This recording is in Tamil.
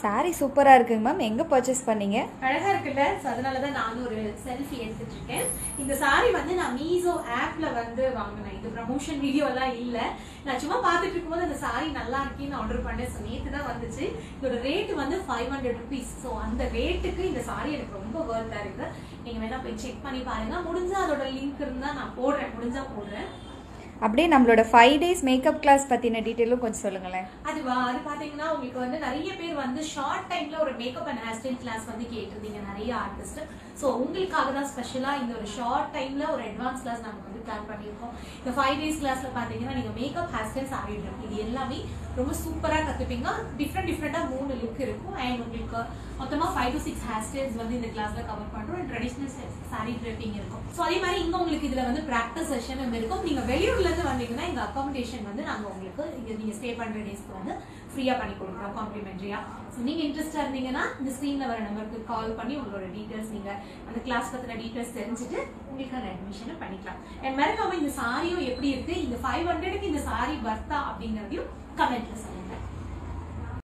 saree சூப்பராக இருக்குங்க மேம் எங்கே பர்ச்சேஸ் பண்ணீங்க அழகா இருக்குல்ல ஸோ அதனால தான் நானும் ஒரு செல்ஃபி எடுத்துட்டு இருக்கேன் இந்த saree வந்து நான் மீசோ ஆப்ல வந்து வாங்கினேன் இது ப்ரமோஷன் வீடியோ எல்லாம் இல்ல நான் சும்மா பார்த்துட்டு இருக்கும்போது அந்த saree நல்லா இருக்கேன்னு ஆர்டர் பண்ணேன் ஸோ நேற்று தான் வந்துச்சு இதோட ரேட் வந்து ஃபைவ் ஹண்ட்ரட் ருபீஸ் ஸோ அந்த ரேட்டுக்கு இந்த saree எனக்கு ரொம்ப ஒர்த்தா இருக்கு நீங்க வேணா போய் செக் பண்ணி பாருங்க முடிஞ்சா அதோட லிங்க் இருந்தா நான் போடுறேன் முடிஞ்சா போடுறேன் அப்படியே நம்மளோட ஃபைவ் டேஸ் மேக்கப் கிளாஸ் பற்றின டீட்டெயிலும் கொஞ்சம் சொல்லுங்களேன் அதுவா அது பாத்தீங்கன்னா உங்களுக்கு வந்து நிறைய பேர் வந்து ஷார்ட் டைம்ல ஒரு makeup and hair style class வந்து கேட்டிருந்தீங்க நிறைய ஆர்டிஸ்ட் ஸோ உங்களுக்காக தான் ஸ்பெஷலா இந்த ஒரு ஷார்ட் டைம்ல ஒரு அட்வான்ஸ் கிளாஸ் நாங்க வந்து பிளான் பண்ணியிருக்கோம் இந்த ஃபைவ் டேஸ் கிளாஸ்ல பாத்தீங்கன்னா நீங்க மேக்கப் ஹேர் ஸ்டைல் சாரி இது எல்லாமே ரொம்ப சூப்பரா கத்துப்பீங்க டிஃப்ரெண்ட் டிஃப்ரெண்டா மூணு லுக் இருக்கும் அண்ட் உங்களுக்கு மொத்தமா five to six hair styles வந்து இந்த கிளாஸ்ல கவர் பண்றோம் ட்ரெடிஷனல் சாரி ட்ரெப்பிங் இருக்கும் ஸோ அதே மாதிரி இங்க உங்களுக்கு இதுல வந்து ப்ராக்டிஸ் செஷன் இருக்கும் நீங்க வெளியூர்ல இருந்து வந்தீங்கன்னா எங்க அகாமடேஷன் வந்து நாங்க உங்களுக்கு இங்க நீங்க ஸ்டே பண்ற டேஸ்க்கு வந்து ஃப்ரீயா பண்ணி கொடுக்குறோம் காம்ப்ளிமெண்ட்ரியா ஸோ நீங்க இன்ட்ரெஸ்டா இருந்தீங்கன்னா இந்த ஸ்க்ரீன்ல வர நம்பருக்கு கால் பண்ணி உங்களோட டீடைல்ஸ் நீங்க அந்த கிளாஸ் பத்தின டீடைல்ஸ் தெரிஞ்சுட்டு உங்களுக்கான அட்மிஷனை பண்ணிக்கலாம் அண்ட் மறக்காம இந்த சாரியும் எப்படி இருக்கு இந்த ஃபைவ் ஹண்ட்ரடுக்கு இந்த சாரி வர்த்தா அப்படிங்கறதையும் கமெண்ட்ல சொல்லுங்க